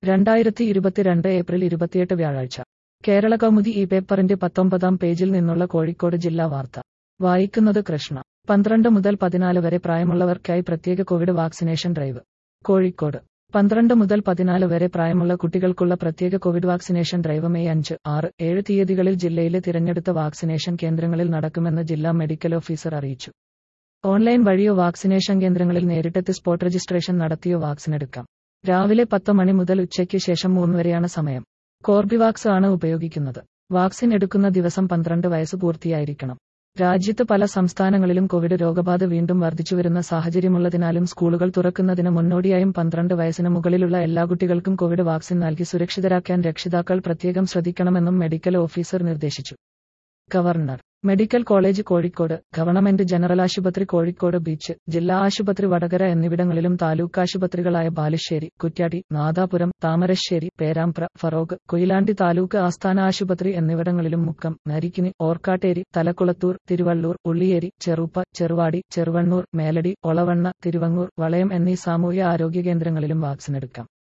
രണ്ടായിരത്തി ഇരുപത്തിരണ്ട് ഏപ്രിൽ ഇരുപത്തിയെട്ട് വ്യാഴാഴ്ച കേരള കൗമുദി ഈ പേപ്പറിന്റെ പത്തൊമ്പതാം പേജിൽ നിന്നുള്ള കോഴിക്കോട് ജില്ലാ വാർത്ത വായിക്കുന്നത് കൃഷ്ണ പന്ത്രണ്ട് മുതൽ പതിനാല് വരെ പ്രായമുള്ളവർക്കായി പ്രത്യേക കോവിഡ് വാക്സിനേഷൻ ഡ്രൈവ് കോഴിക്കോട് പന്ത്രണ്ട് മുതൽ പതിനാല് വരെ പ്രായമുള്ള കുട്ടികൾക്കുള്ള പ്രത്യേക കോവിഡ് വാക്സിനേഷൻ ഡ്രൈവ് മെയ് അഞ്ച് ആറ് ഏഴ് തീയതികളിൽ ജില്ലയിലെ തിരഞ്ഞെടുത്ത വാക്സിനേഷൻ കേന്ദ്രങ്ങളിൽ നടക്കുമെന്ന് ജില്ലാ മെഡിക്കൽ ഓഫീസർ അറിയിച്ചു ഓൺലൈൻ വഴിയോ വാക്സിനേഷൻ കേന്ദ്രങ്ങളിൽ നേരിട്ടെത്തി സ്പോട്ട് രജിസ്ട്രേഷൻ നടത്തിയോ വാക്സിൻ എടുക്കാം രാവിലെ പത്ത് മണി മുതൽ ഉച്ചയ്ക്ക് ശേഷം മൂന്ന് വരെയാണ് സമയം കോർബിവാക്സ് ആണ് ഉപയോഗിക്കുന്നത് വാക്സിൻ എടുക്കുന്ന ദിവസം പന്ത്രണ്ട് വയസ്സ് പൂർത്തിയായിരിക്കണം രാജ്യത്ത് പല സംസ്ഥാനങ്ങളിലും കോവിഡ് രോഗബാധ വീണ്ടും വർദ്ധിച്ചുവരുന്ന സാഹചര്യമുള്ളതിനാലും സ്കൂളുകൾ തുറക്കുന്നതിന് മുന്നോടിയായും പന്ത്രണ്ട് വയസ്സിന് മുകളിലുള്ള എല്ലാ കുട്ടികൾക്കും കോവിഡ് വാക്സിൻ നൽകി സുരക്ഷിതരാക്കാൻ രക്ഷിതാക്കൾ പ്രത്യേകം ശ്രദ്ധിക്കണമെന്നും മെഡിക്കൽ ഓഫീസർ നിർദ്ദേശിച്ചു governor medical college Kozhikode government general ആശുപത്രി കോഴിക്കോട് ബീച്ച് ജില്ലാ ആശുപത്രി വടകര എന്നിവിടങ്ങളിലും താലൂക്ക് ആശുപത്രികളായ ബാലുശ്ശേരി കുറ്റ്യാടി നാദാപുരം താമരശ്ശേരി പേരാമ്പ്ര ഫറോക്ക് കൊയിലാണ്ടി താലൂക്ക് ആസ്ഥാന ആശുപത്രി എന്നിവിടങ്ങളിലും മുക്കം നരിക്കിനി ഓർക്കാട്ടേരി തലക്കുളത്തൂർ തിരുവള്ളൂർ ഉള്ളിയേരി ചെറുപ്പ ചെറുവാടി ചെറുവണ്ണൂർ മേലടി ഒളവണ്ണ തിരുവങ്ങൂർ വളയം എന്നീ സാമൂഹ്യ ആരോഗ്യ കേന്ദ്രങ്ങളിലും വാക്സിൻ എടുക്കാം